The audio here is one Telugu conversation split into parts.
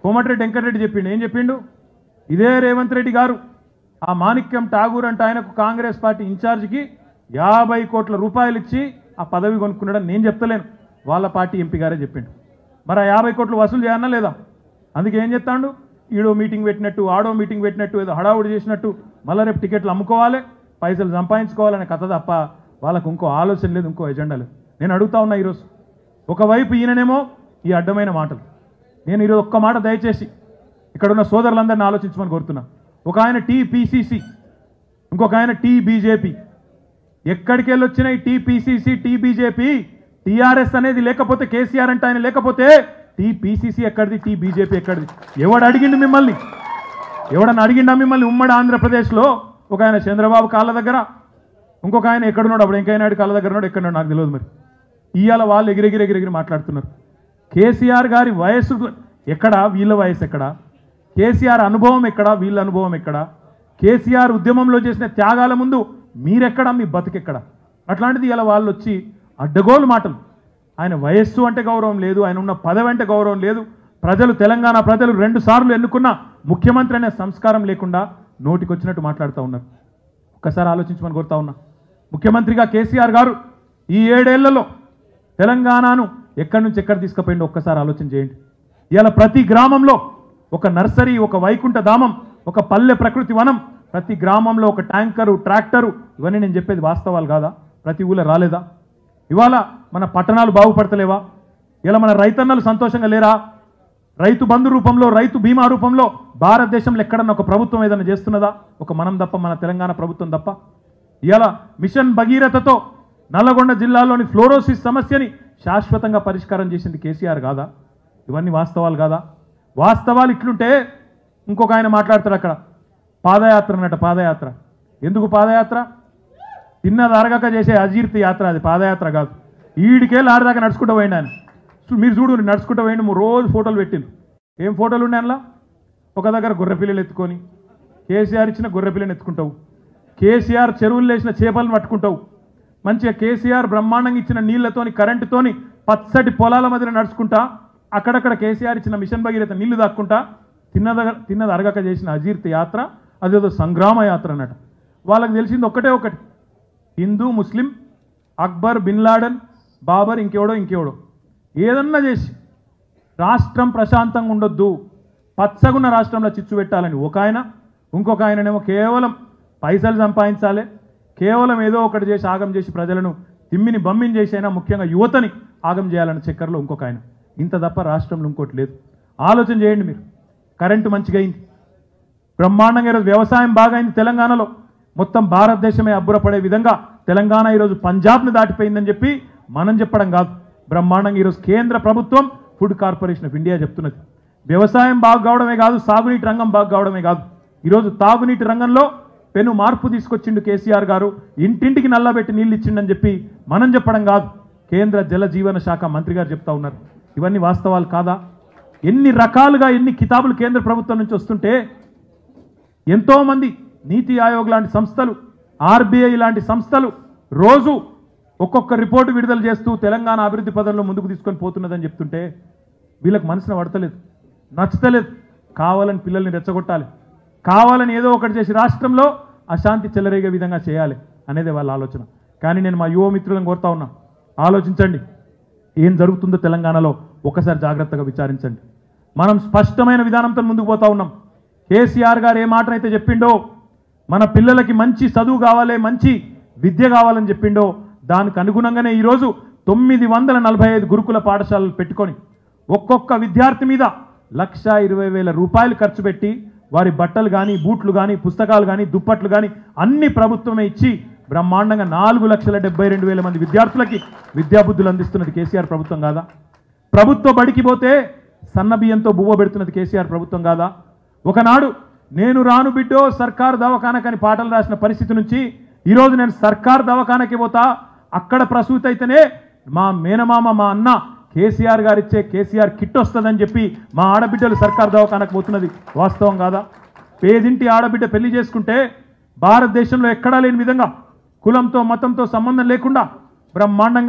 కోమటిరెడ్డి వెంకటరెడ్డి చెప్పిండు ఏం చెప్పిండు ఇదే రేవంత్ రెడ్డి గారు ఆ మాణిక్యం ఠాగూర్ అంటే ఆయనకు కాంగ్రెస్ పార్టీ ఇన్ఛార్జికి యాభై కోట్ల రూపాయలు ఇచ్చి ఆ పదవి కొనుక్కున్నాడని నేను చెప్తలేను వాళ్ళ పార్టీ ఎంపీ గారే చెప్పిండు మరి ఆ యాభై కోట్లు వసూలు చేయాలన్నా లేదా అందుకే ఏం చెప్తాడు ఈడో మీటింగ్ పెట్టినట్టు ఆడో మీటింగ్ పెట్టినట్టు ఏదో హడావుడి చేసినట్టు మళ్ళీ రేపు టికెట్లు అమ్ముకోవాలి పైసలు సంపాదించుకోవాలనే కథ తప్ప వాళ్ళకు ఇంకో ఆలోచన లేదు ఇంకో ఎజెండా లేదు నేను అడుగుతా ఉన్నా ఈరోజు ఒకవైపు ఈయననేమో ఈ అడ్డమైన మాటలు నేను ఈరోజు ఒక్క మాట దయచేసి ఇక్కడ ఉన్న సోదరులందరినీ ఆలోచించమని కోరుతున్నా ఒక ఆయన టీపీసీసీ ఇంకొక ఆయన టీ బీజేపీ ఎక్కడికి వెళ్ళి వచ్చినాయి టీపీసీసీ టీ బీజేపీ టీఆర్ఎస్ అనేది లేకపోతే కేసీఆర్ అంటే ఆయన లేకపోతే టీపీసీసీ ఎక్కడిది టీ బీజేపీ ఎక్కడిది ఎవడు అడిగిండు మిమ్మల్ని ఎవడన్నా అడిగిండా మిమ్మల్ని ఉమ్మడి ఆంధ్రప్రదేశ్లో ఒక ఆయన చంద్రబాబు కాళ్ళ దగ్గర ఇంకొక ఆయన ఎక్కడున్నాడు అప్పుడు వెంకయ్యనాయుడు కాళ్ళ దగ్గర ఉన్నాడు ఎక్కడున్నాడు నాకు తెలియదు మరి ఇవాళ వాళ్ళు ఎగిరెగిరి ఎగిరెగిరి మాట్లాడుతున్నారు కేసీఆర్ గారి వయస్సు ఎక్కడ వీళ్ళ వయసు ఎక్కడ కేసీఆర్ అనుభవం ఎక్కడ వీళ్ళ అనుభవం ఎక్కడ కేసీఆర్ ఉద్యమంలో చేసిన త్యాగాల ముందు మీరెక్కడ మీ బతుకెక్కడ అట్లాంటిది ఇలా వాళ్ళు వచ్చి అడ్డగోలు మాటలు ఆయన వయస్సు అంటే గౌరవం లేదు ఆయన ఉన్న పదవి అంటే గౌరవం లేదు ప్రజలు తెలంగాణ ప్రజలు రెండు సార్లు ఎన్నుకున్న ముఖ్యమంత్రి అనే సంస్కారం లేకుండా నోటికొచ్చినట్టు మాట్లాడుతూ ఉన్నారు ఒక్కసారి ఆలోచించమని కోరుతా ఉన్నా ముఖ్యమంత్రిగా కేసీఆర్ గారు ఈ ఏడేళ్లలో తెలంగాణను ఎక్కడి నుంచి ఎక్కడ తీసుకుపోయిండో ఒక్కసారి ఆలోచన చేయండి ఇవాళ ప్రతి గ్రామంలో ఒక నర్సరీ ఒక వైకుంఠ ధామం ఒక పల్లె ప్రకృతి వనం ప్రతి గ్రామంలో ఒక ట్యాంకరు ట్రాక్టరు ఇవన్నీ నేను చెప్పేది వాస్తవాలు కాదా ప్రతి ఊళ్ళో రాలేదా ఇవాళ మన పట్టణాలు బాగుపడతలేవా ఇలా మన రైతన్నలు సంతోషంగా లేరా రైతు బంధు రూపంలో రైతు బీమా రూపంలో భారతదేశంలో ఎక్కడన్నా ఒక ప్రభుత్వం ఏదైనా చేస్తున్నదా ఒక మనం తప్ప మన తెలంగాణ ప్రభుత్వం తప్ప ఇవాళ మిషన్ భగీరథతో నల్లగొండ జిల్లాలోని ఫ్లోరోసిస్ సమస్యని శాశ్వతంగా పరిష్కారం చేసింది కేసీఆర్ కాదా ఇవన్నీ వాస్తవాలు కాదా వాస్తవాలు ఇట్లుంటే ఇంకొక ఆయన మాట్లాడతాడు అక్కడ పాదయాత్ర అన్నట్టు పాదయాత్ర ఎందుకు పాదయాత్ర తిన్నది అరగక చేసే అజీర్తి యాత్ర అది పాదయాత్ర కాదు ఈడికెళ్ళి ఆడదాకా నడుచుకుంటూ పోయిండు ఆయన చూ- మీరు చూడు నడుచుకుంటూ పోయిండు మూడు రోజు ఫోటోలు పెట్టిండు ఏం ఫోటోలు ఉన్నాయి అందులో ఒక దగ్గర గొర్రె పిల్లలు ఎత్తుకొని కేసీఆర్ ఇచ్చిన గొర్రె పిల్లని ఎత్తుకుంటావు కేసీఆర్ చెరువులు వేసిన చేపలను పట్టుకుంటావు మంచిగా కేసీఆర్ బ్రహ్మాండంగా ఇచ్చిన నీళ్లతోని కరెంటుతోని పచ్చటి పొలాల మధ్యన నడుచుకుంటా అక్కడక్కడ కేసీఆర్ ఇచ్చిన మిషన్ భగీరథ నీళ్లు దాక్కుంటా తిన్నద తిన్నది అరగక చేసిన అజీర్తి యాత్ర అదేదో సంగ్రామ యాత్ర అన్నట వాళ్ళకి తెలిసింది ఒక్కటే ఒకటి హిందూ ముస్లిం అక్బర్ బిన్ లాడన్ బాబర్ ఇంకెవడో ఇంకెవడో ఏదన్నా చేసి రాష్ట్రం ప్రశాంతంగా ఉండొద్దు పచ్చగున్న రాష్ట్రంలో చిచ్చు పెట్టాలని ఒక ఆయన ఇంకొక ఆయననేమో కేవలం పైసలు సంపాదించాలి కేవలం ఏదో ఒకటి చేసి ఆగం చేసి ప్రజలను తిమ్మిని బమ్మిని చేసి అయినా ముఖ్యంగా యువతని ఆగం చేయాలన్న చక్కర్లో ఇంకొక ఆయన ఇంత తప్ప రాష్ట్రంలో ఇంకోటి లేదు ఆలోచన చేయండి మీరు కరెంటు మంచిగా అయింది బ్రహ్మాండంగా ఈరోజు వ్యవసాయం బాగా అయింది తెలంగాణలో మొత్తం భారతదేశమే అబ్బురపడే విధంగా తెలంగాణ ఈరోజు పంజాబ్ని దాటిపోయిందని చెప్పి మనం చెప్పడం కాదు బ్రహ్మాండంగా ఈరోజు కేంద్ర ప్రభుత్వం ఫుడ్ కార్పొరేషన్ ఆఫ్ ఇండియా చెప్తున్నది వ్యవసాయం బాగా కావడమే కాదు సాగునీటి రంగం బాగా కావడమే కాదు ఈరోజు తాగునీటి రంగంలో పెను మార్పు తీసుకొచ్చిండు కేసీఆర్ గారు ఇంటింటికి నల్లబెట్టి నీళ్ళు ఇచ్చిండని చెప్పి మనం చెప్పడం కాదు కేంద్ర జల జీవన శాఖ మంత్రి గారు చెప్తా ఉన్నారు ఇవన్నీ వాస్తవాలు కాదా ఎన్ని రకాలుగా ఎన్ని కితాబులు కేంద్ర ప్రభుత్వం నుంచి వస్తుంటే ఎంతోమంది నీతి ఆయోగ్ లాంటి సంస్థలు ఆర్బీఐ లాంటి సంస్థలు రోజు ఒక్కొక్క రిపోర్టు విడుదల చేస్తూ తెలంగాణ అభివృద్ధి పదంలో ముందుకు తీసుకొని పోతున్నదని చెప్తుంటే వీళ్ళకి మనసున పడతలేదు నచ్చతలేదు కావాలని పిల్లల్ని రెచ్చగొట్టాలి కావాలని ఏదో ఒకటి చేసి రాష్ట్రంలో అశాంతి చెలరేగే విధంగా చేయాలి అనేది వాళ్ళ ఆలోచన కానీ నేను మా యువ మిత్రులను కోరుతా ఉన్నా ఆలోచించండి ఏం జరుగుతుందో తెలంగాణలో ఒకసారి జాగ్రత్తగా విచారించండి మనం స్పష్టమైన విధానంతో ముందుకు పోతా ఉన్నాం కేసీఆర్ గారు ఏ మాటనైతే చెప్పిండో మన పిల్లలకి మంచి చదువు కావాలి మంచి విద్య కావాలని చెప్పిండో దానికి అనుగుణంగానే ఈరోజు తొమ్మిది వందల నలభై ఐదు గురుకుల పాఠశాలలు పెట్టుకొని ఒక్కొక్క విద్యార్థి మీద లక్ష ఇరవై వేల రూపాయలు ఖర్చు పెట్టి వారి బట్టలు కానీ బూట్లు కానీ పుస్తకాలు కానీ దుప్పట్లు కానీ అన్ని ప్రభుత్వమే ఇచ్చి బ్రహ్మాండంగా నాలుగు లక్షల డెబ్బై రెండు వేల మంది విద్యార్థులకి విద్యాబుద్ధులు అందిస్తున్నది కేసీఆర్ ప్రభుత్వం కాదా ప్రభుత్వ బడికి పోతే సన్న బియ్యంతో బువ్వ పెడుతున్నది కేసీఆర్ ప్రభుత్వం కాదా ఒకనాడు నేను రాను బిడ్డో సర్కార్ దవాఖానకని పాటలు రాసిన పరిస్థితి నుంచి ఈరోజు నేను సర్కార్ దవాఖానకి పోతా అక్కడ ప్రసూతి అయితేనే మా మేనమామ మా అన్న కేసీఆర్ గారు ఇచ్చే కేసీఆర్ కిట్ వస్తుందని చెప్పి మా ఆడబిడ్డలు సర్కార్ దవాఖానకు పోతున్నది వాస్తవం కాదా పేదింటి ఆడబిడ్డ పెళ్లి చేసుకుంటే భారతదేశంలో ఎక్కడా లేని విధంగా కులంతో మతంతో సంబంధం లేకుండా బ్రహ్మాండంగా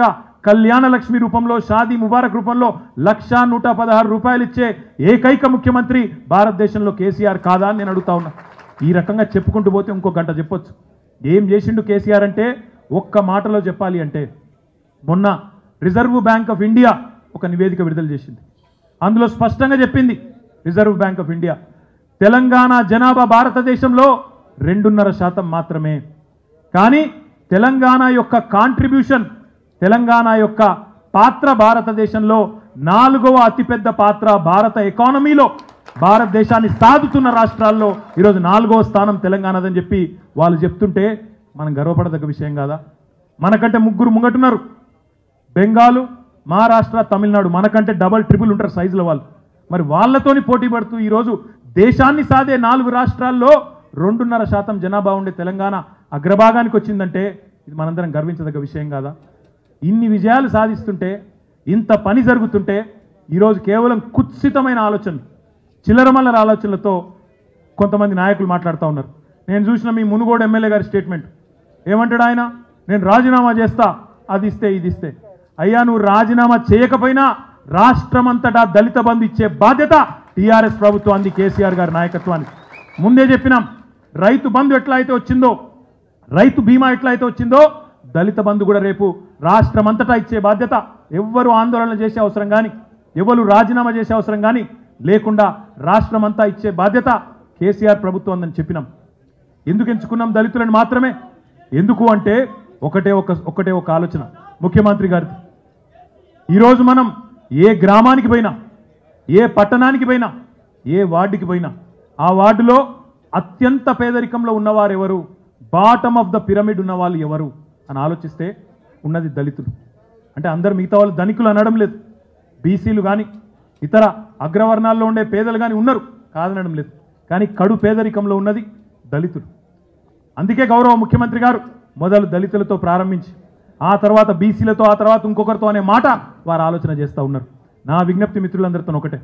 కళ్యాణ లక్ష్మి రూపంలో షాదీ ముబారక్ రూపంలో లక్షా నూట పదహారు రూపాయలు ఇచ్చే ఏకైక ముఖ్యమంత్రి భారతదేశంలో కేసీఆర్ కాదా అని నేను అడుగుతా ఉన్నా ఈ రకంగా చెప్పుకుంటూ పోతే ఇంకో గంట చెప్పొచ్చు ఏం చేసిండు కేసీఆర్ అంటే ఒక్క మాటలో చెప్పాలి అంటే మొన్న రిజర్వ్ బ్యాంక్ ఆఫ్ ఇండియా ఒక నివేదిక విడుదల చేసింది అందులో స్పష్టంగా చెప్పింది Reserve Bank of India Telangana జనాభా భారతదేశంలో రెండున్నర శాతం మాత్రమే కానీ తెలంగాణ యొక్క కాంట్రిబ్యూషన్ తెలంగాణ యొక్క పాత్ర భారతదేశంలో నాలుగవ అతిపెద్ద పాత్ర భారత ఎకానమీలో భారతదేశాన్ని సాదుతున్న రాష్ట్రాల్లో ఈరోజు నాలుగవ స్థానం తెలంగాణదని చెప్పి వాళ్ళు చెప్తుంటే మనం గర్వపడదగ్గ విషయం కాదా మనకంటే ముగ్గురు ముంగటున్నారు బెంగాలు మహారాష్ట్ర తమిళనాడు మనకంటే డబల్ ట్రిపుల్ ఉంటారు సైజుల వాళ్ళు మరి వాళ్ళతోని పోటీ పడుతూ ఈరోజు దేశాన్ని సాదే నాలుగు రాష్ట్రాల్లో రెండున్నర శాతం జనాభా ఉండే తెలంగాణ అగ్రభాగానికి వచ్చిందంటే ఇది మనందరం గర్వించదగ్గ విషయం కాదా ఇన్ని విజయాలు సాధిస్తుంటే ఇంత పని జరుగుతుంటే ఈరోజు కేవలం కుత్సితమైన ఆలోచనలు చిల్లరమల్లర ఆలోచనలతో కొంతమంది నాయకులు మాట్లాడుతూ ఉన్నారు నేను చూసిన మీ మునుగోడు ఎమ్మెల్యే గారి స్టేట్మెంట్ ఏమంటాడు ఆయన నేను రాజీనామా చేస్తా అది ఇస్తే ఇది ఇస్తే అయ్యా నువ్వు రాజీనామా చేయకపోయినా రాష్ట్రమంతటా దళిత బంధు ఇచ్చే బాధ్యత టీఆర్ఎస్ ప్రభుత్వానికి కేసీఆర్ గారి నాయకత్వానికి ముందే చెప్పినాం రైతు బంధు ఎట్లా అయితే వచ్చిందో రైతు బీమా ఎట్లా అయితే వచ్చిందో దళిత బంధు కూడా రేపు రాష్ట్రమంతటా ఇచ్చే బాధ్యత ఎవ్వరు ఆందోళన చేసే అవసరం కానీ ఎవరు రాజీనామా చేసే అవసరం కానీ లేకుండా రాష్ట్రమంతా ఇచ్చే బాధ్యత కేసీఆర్ ప్రభుత్వం ఉందని చెప్పినాం ఎందుకు ఎంచుకున్నాం దళితులను మాత్రమే ఎందుకు అంటే ఒకటే ఒక ఒకటే ఒక ఆలోచన ముఖ్యమంత్రి గారిది ఈరోజు మనం ఏ గ్రామానికి పోయినా ఏ పట్టణానికి పోయినా ఏ వార్డుకి పోయినా ఆ వార్డులో అత్యంత పేదరికంలో ఉన్నవారు ఎవరు బాటమ్ ఆఫ్ ద పిరమిడ్ ఉన్న వాళ్ళు ఎవరు అని ఆలోచిస్తే ఉన్నది దళితులు అంటే అందరు మిగతా వాళ్ళు ధనికులు అనడం లేదు బీసీలు కానీ ఇతర అగ్రవర్ణాల్లో ఉండే పేదలు కానీ ఉన్నారు కాదనడం లేదు కానీ కడు పేదరికంలో ఉన్నది దళితులు అందుకే గౌరవ ముఖ్యమంత్రి గారు మొదలు దళితులతో ప్రారంభించి ఆ తర్వాత బీసీలతో ఆ తర్వాత ఇంకొకరితో అనే మాట వారు ఆలోచన చేస్తూ ఉన్నారు నా విజ్ఞప్తి మిత్రులందరితో ఒకటే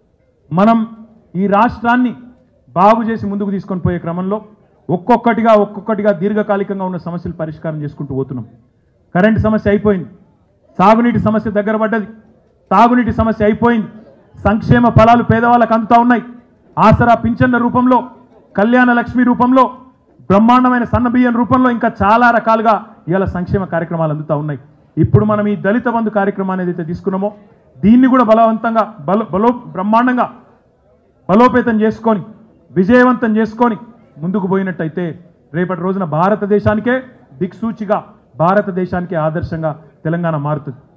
మనం ఈ రాష్ట్రాన్ని బాగు చేసి ముందుకు తీసుకొని పోయే క్రమంలో ఒక్కొక్కటిగా ఒక్కొక్కటిగా దీర్ఘకాలికంగా ఉన్న సమస్యలు పరిష్కారం చేసుకుంటూ పోతున్నాం కరెంటు సమస్య అయిపోయింది సాగునీటి సమస్య దగ్గర పడ్డది తాగునీటి సమస్య అయిపోయింది సంక్షేమ ఫలాలు పేదవాళ్ళకు అందుతా ఉన్నాయి ఆసరా పింఛన్ల రూపంలో కళ్యాణ లక్ష్మి రూపంలో బ్రహ్మాండమైన సన్నబియ్యం రూపంలో ఇంకా చాలా రకాలుగా ఇవాళ సంక్షేమ కార్యక్రమాలు అందుతా ఉన్నాయి ఇప్పుడు మనం ఈ దళిత బంధు కార్యక్రమాన్ని ఏదైతే తీసుకున్నామో దీన్ని కూడా బలవంతంగా బల బలో బ్రహ్మాండంగా బలోపేతం చేసుకొని విజయవంతం చేసుకొని ముందుకు పోయినట్టయితే రేపటి రోజున భారతదేశానికే దిక్సూచిగా భారతదేశానికే ఆదర్శంగా తెలంగాణ మారుతుంది